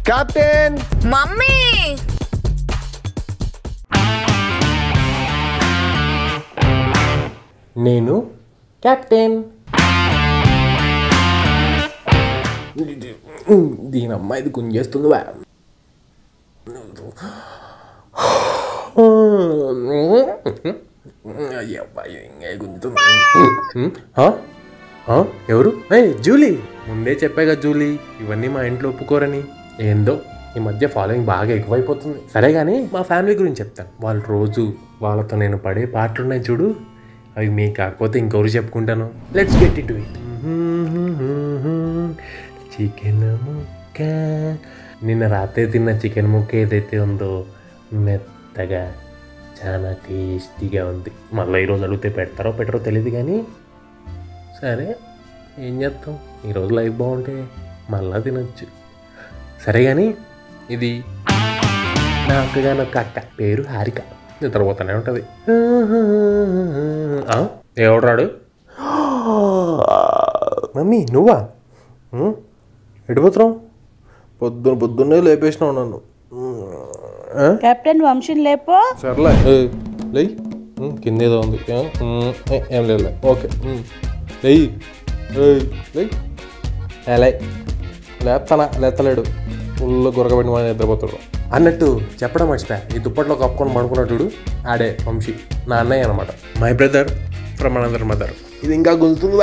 Captain mummy నేను captain దీని అమ్మాయిది గుంజేస్తుంది వా అయ్యో అబ్బాయి ఇంకా గుంజుతుంది హా? హా? ఎవరు ఏ జూలీ ముందే చెప్పాగా జూలీ ఇవన్నీ మా ఇంట్లో ఒప్పుకోరని ఏందో ఈ మధ్య ఫాలోయింగ్ బాగా ఎక్కువైపోతుంది సరే కానీ మా ఫ్యామిలీ గురించి చెప్తాను వాళ్ళు రోజు వాళ్ళతో నేను పడే పాటలు ఉన్నాయి చూడు అవి మీకు కాకపోతే ఇంకెవరు చెప్పుకుంటాను let's get it it chicken ముక్క నిన్న రాత్రి తిన్న చికెన్ ముక్క ఏదైతే ఉందో మెత్తగా చాలా టేస్టీగా ఉంది మళ్ళీ ఈరోజు అడిగితే పెడతారో పెట్టరో తెలియదు కానీ సరే ఏం చేస్తాం ఈరోజు లైఫ్ బాగుంటే మళ్ళా తినొచ్చు సరే కానీ ఇది నా అక్కగాని ఒక అక్క పేరు హారిక నిద్రపోతానే ఉంటుంది ఎవడాడు మమ్మీ నువ్వా ఉం? ఎడిపోతున్నావు పొద్దున పొద్దున్నే లేపేసినావు నన్ను ఆ? కెప్టెన్ వంశీని లేపో సర్లే ఏయ్, లేయ్ ఉమ్, కింద ఏదో ఉంది ఏ, ఉమ్, ఏ, ఏం లేదు ఓకే ఉమ్, లేయ్ ఏయ్, లేయ్ ఏ, లే లేస్తానా లేస్తలేడు ఫుల్ గురకబెట్టి మన నిద్రపోతాడు అన్నట్టు చెప్పడం మర్చిపోయా ఈ దుప్పట్లో కప్పుకొని పడుకున్నట్టుడు ఆడే వంశీ నా అన్నయ్య అనమాట my brother from another mother ఇది ఇంకా గుంజుతుంది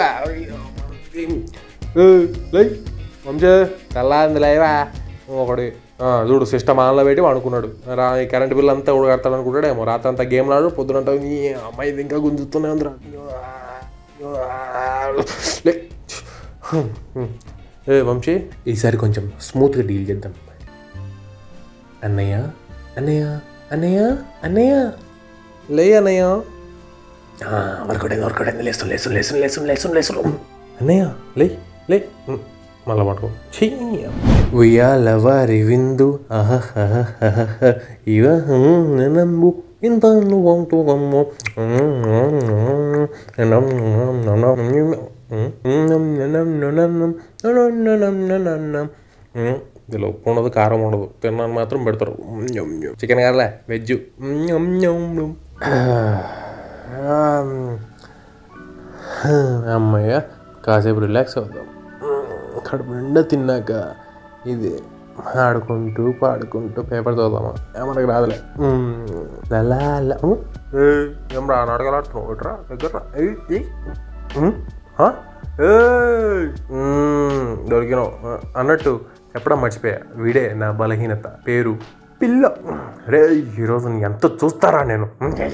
లై వంశీ తెల్లారింది లేవా ఒకటి ఆ, చూడు సిస్టమ్ ఆన్లో పెట్టి వాడుకున్నాడు రా ఈ కరెంట్ బిల్ అంతా కూడా కడతాడు అనుకుంటాడేమో రాత్రి అంతా గేమ్ ఆడు పొద్దునంతా నీ అమ్మాయి ఇది ఇంకా గుంజుతూనే ఉందిరా లే. ఏ వంశీ ఈసారి కొంచెం స్మూత్గా డీల్ చేద్దాం అన్నయ్య అన్నయ్య అన్నయ్య అన్నయ్య లే అన్నయ్య వర్కౌట్ వర్కౌట్ లేసు లేసు లేసు లేసు లేసు లేసు అన్నయ్య లే లే మళ్ళా పట్టుకో ఉయ్యాలవారి విందు అహహహహహ. ఇవ నంబు ఇంత నువ్వు ఇందులో ఉప్పు ఉండదు కారం ఉండదు తిన్నాను మాత్రం పెడతారు చికెన్ కాదులే వెజ్ అమ్మయ్య కాసేపు రిలాక్స్ అవుదాం కడుపు నిండా తిన్నాక ఇది ఆడుకుంటూ పాడుకుంటూ పేపర్ చదువుదామా ఏ, మనకి రాదులే లలా లా. ఉమ్. ఏయ్, ఏం రా నాటకాలాడుతున్నావు ఇట్రా దగ్గర దొరికినావు ఆ, అన్నట్టు చెప్పడం మర్చిపోయా వీడే నా బలహీనత పేరు పిల్ల రే ఈరోజు నీ ఎంత చూస్తారా నేను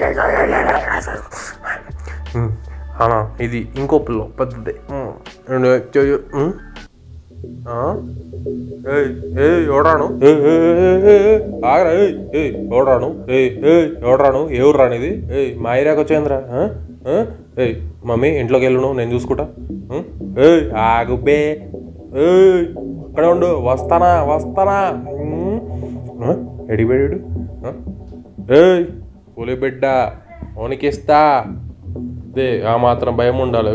ఉమ్, అవునా ఇది ఇంకో పిల్ల పెద్దది ఉమ్, రెండు చెయ్యి. ఉమ్. ఆ? ఏయ్ ఏయ్ ఎవడాను ఏయ్, ఏయ్, ఏయ్, ఏయ్, ఏయ్, ఆగరా ఏయ్ ఏయ్ ఎవడాను ఏయ్ ఏయ్ ఎవడాను ఎవరు రానిది ఏయ్ మా ఏరియాకి వచ్చేంద్రా ఆ? ఆ? ఏయ్ మమ్మీ ఇంట్లోకి వెళ్ళను నేను చూసుకుంటా ఉం? ఏయ్ ఆగుబే ఏయ్ ఇక్కడ ఉండు వస్తానా వస్తానా ఉం? ఆ? ఎడిపోయాడు ఆ? ఏయ్ పులి బిడ్డ ఓనికిస్తా దే ఆ మాత్రం భయం ఉండాలి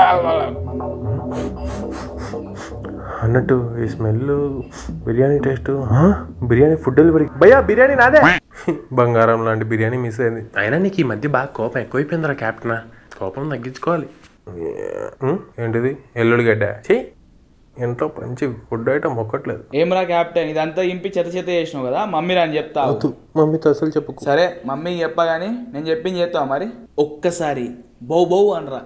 అన్నట్టు ఈ smell biryani taste biryani food delivery భయ్యా బిర్యానీ నాదే బంగారం లాంటి బిర్యానీ మిస్ అయింది అయినా నీకు ఈ మధ్య బాగా కోపం ఎక్కువైపోయిందిరా క్యాప్టెన్ కోపం తగ్గించుకోవాలి ఉం? ఏంటిది ఎల్లుడి గడ్డ చెయ్యి ఇంట్లో మంచి ఫుడ్ ఐటమ్ ఒక్కట్లేదు ఏమరా క్యాప్టెన్ ఇదంతా ఇంపి చెత్త చెత్త చేసినావు కదా మమ్మీ అని చెప్తా వద్దు మమ్మీతో అసలు చెప్పుకో సరే మమ్మీకి చెప్పగాని నేను చెప్పింది చేస్తావా మరి ఒక్కసారి బౌ బౌ అనరా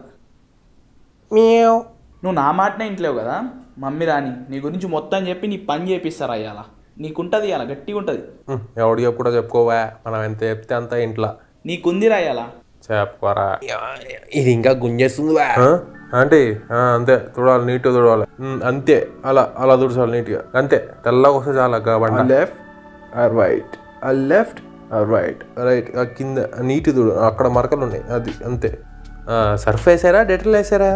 నువ్వు నా మాటనే ఇంట్లేవు కదా మమ్మీ రాని నీ గురించి మొత్తం చెప్పి నీ పని చేపిస్తారా ఇవాళ నీకుంటది ఇవాళ గట్టిగా ఉంటుంది ఉం, ఎవడు చెప్పు కూడా చెప్పుకోవా మనం ఎంత చెప్తే అంత ఇంట్లో నీకుందిరా ఇవాళ చెప్పుకోరా ఇది ఇంకా గుంజేస్తుంది అంటే ఆ, అంతే తుడవాలి నీట్గా తుడవాలి ఉమ్, అంతే అలా అలా తుడచాలి నీట్గా అంతే తెల్లగా వస్తే చాలా కాబట్టి లెఫ్ట్ ఆర్ రైట్ ఆ లెఫ్ట్ ఆర్ రైట్ రైట్ ఆ కింద నీట్ తుడు అక్కడ మరకలు ఉన్నాయి అది అంతే ఆ, సర్ఫ్ వేసారా డెటల్ వేసారా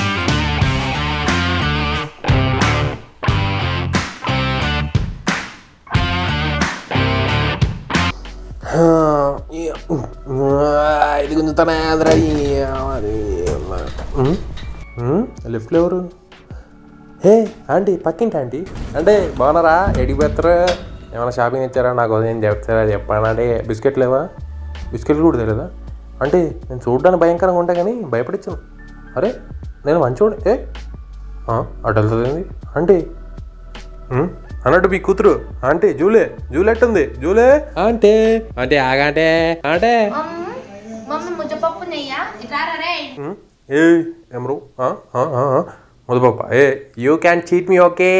ఆ, ఈ, ఆ, ఇది గుంజుతానే అదరా లెఫ్ట్లో ఎవరు హే ఆంటీ పక్కింటి ఆంటీ అంటే బాగున్నారా ఎడికి పెడతారా ఏమైనా షాపింగ్ ఇచ్చారా నాకు ఉదయం చెప్తారా చెప్పానంటే బిస్కెట్ లేవా బిస్కెట్లు కూడా తెలియదా అంటే నేను చూడడానికి భయంకరంగా ఉంటా కానీ భయపడించాను అరే నేను మంచివాడు ఏ ఆ, అటు వెళ్తుంది అంటే ఉమ్, అన్నట్టు మీ కూతురు ఆంటీ జూలే జూలెట్ ఉంది జూలే అంటే అంటే ఆగంటే అంటే మమ్మీ ముద్దపప్పు నెయ్యా ఇట్లా రే ఉమ్, ఏ ఎమరు ముదపప్ప ఏ you can cheat me okay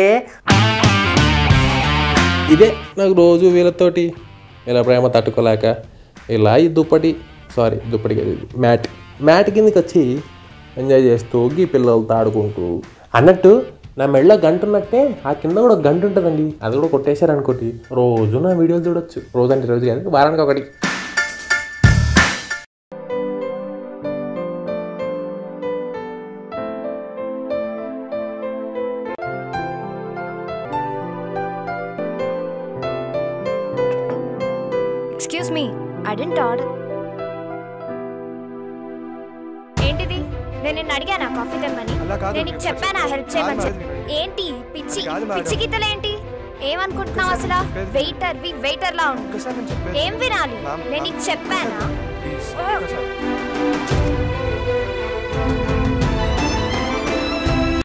ఇదే నాకు రోజు వీళ్ళతోటి ఇలా ప్రేమ తట్టుకోలేక ఇలా ఈ దుప్పటి సారీ దుప్పటి కాదు ఇది మ్యాట్ మ్యాట్ కిందకి వచ్చి ఎంజాయ్ చేస్తూ గీ పిల్లలతో ఆడుకుంటూ అన్నట్టు నా మెడలో గంట ఉన్నట్టే ఆ కింద కూడా ఒక గంట ఉంటుందండి అది కూడా కొట్టేశారు అనుకోటి రోజు నా వీడియోలు చూడొచ్చు రోజు అంటే రోజు కాదు వారానికి ఒకటి excuse me I didn't order ఏంటిది నేను నిన్ను అడిగానా కాఫీ తెమ్మని అలా కాదు, నేను నీకు నేను చెప్పానా చెప్పేది హెల్ప్ చేయమని కాదు చెప్పి మేడం. ఏంటి పిచ్చి కాదు మేడం. పిచ్చి గీతలేంటి ఏమనుకుంటున్నావు ఒక్కసారి అసలు చెప్పేది. వెయిటర్ వి వెయిటర్ లా ఉండు ఒక్కసారి నేను చెప్పేది ఏం వినాలి మ్యామ్, నేను మ్యామ్, నీకు చెప్పానా ప్లీజ్ ఒక్కసారి